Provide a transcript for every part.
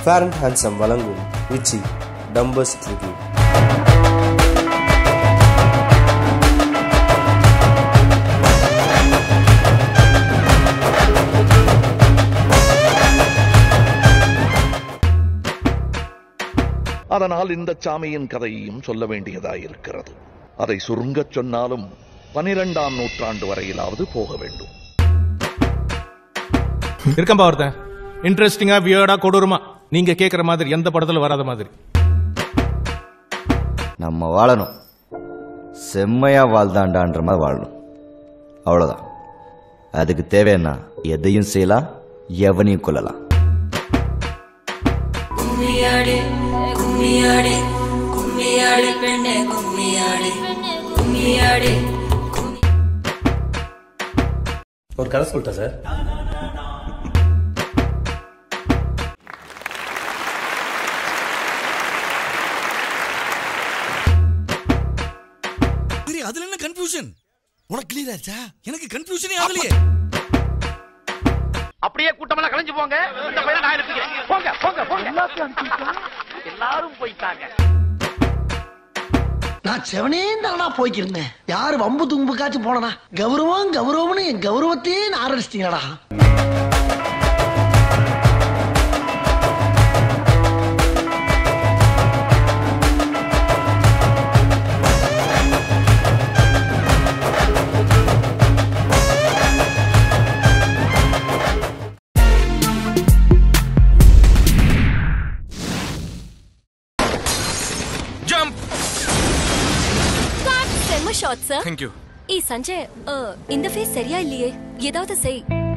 fair and handsome வழங்கும் ரிச்சி டம்பர்ஸ் ரிவ்யூ அதனால் இந்த சாமியின் கதையையும் சொல்ல வேண்டியதாயிருக்கிறது அதை சுருங்கச் சொன்னாலும் பனிரெண்டாம் நூற்றாண்டு வரையிலாவது போக வேண்டும் இருக்கம்பா ஒருத்தன் இன்ட்ரெஸ்டிங்கா வியர்டா கொடூரமா நீங்க கேக்குற மாதிரி எந்த படத்துல வராத மாதிரி நம்ம வாழணும் செம்மையா வாழ்தாண்டான்ற மாதிரி வாழணும் அவ்வளவுதான் அதுக்கு தேவைன்னா எதையும் செய்யலாம் எவனையும் கொள்ளலாம் கும்மியாடு கும்மியாடு கும்மியாடு பெண்ணே கும்மியாடு கும்மியாடு ஒரு கதை சொல்லிட்டா சார் சரி அதுல என்ன கன்ஃபியூஷன் உனக்கு கிளியர் ஆச்சா எனக்கு கன்ஃபியூஷனே ஆகலையே அப்படியே கூட்டமெல்லாம் கலைஞ்சு போங்க இந்த பையனை நான் எடுத்துக்கிறேன் போங்க போங்க போங்க எல்லாரும் போயிட்டாங்க நான் செவனேந்தானா போய்க்கிருந்தேன் யாரு வம்பு தும்புக்காச்சும் போனனா கௌரவம் கௌரவம்னு என் கௌரவத்தையே ஆரம்பிச்சிட்டீங்களா ஜம்ப் செம்ம ஷாட் சார் தேங்க் யூ ஏய் சஞ்சய் அஹ், இந்த ஃபேஸ் சரியா இல்லையே ஏதாவது செய்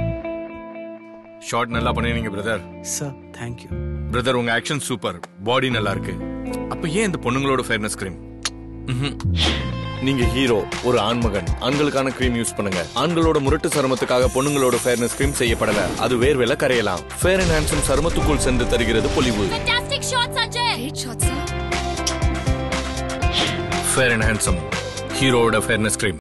ஷாட் நல்லா பண்ணிருந்தீங்க பிரதர் சார் தேங்க்யூ பிரதர் உங்க ஆக்ஷன் சூப்பர் பாடி நல்லா இருக்கு அப்ப ஏன் இந்த பொண்ணுங்களோட ஃபேர்னஸ் கிரீம் நீங்க ஹீரோ ஒரு ஆண்மகன் ஆண்களுக்கான கிரீம் யூஸ் பண்ணுங்க ஆண்களோட முரட்டு சருமத்துக்காக பொண்ணுங்களோட ஃபேர்னஸ் கிரீம் செய்யப்படல அது வேர்வேல கரையலாம் ஃபேர் அண்ட் ஹேண்ட்ஸம் சருமத்துக்குள் சென்று தருகிறது பொலிவு fantastic shot Sanjay great shot sir fair and handsome ஹீரோவோட ஃபேர்னஸ் கிரீம்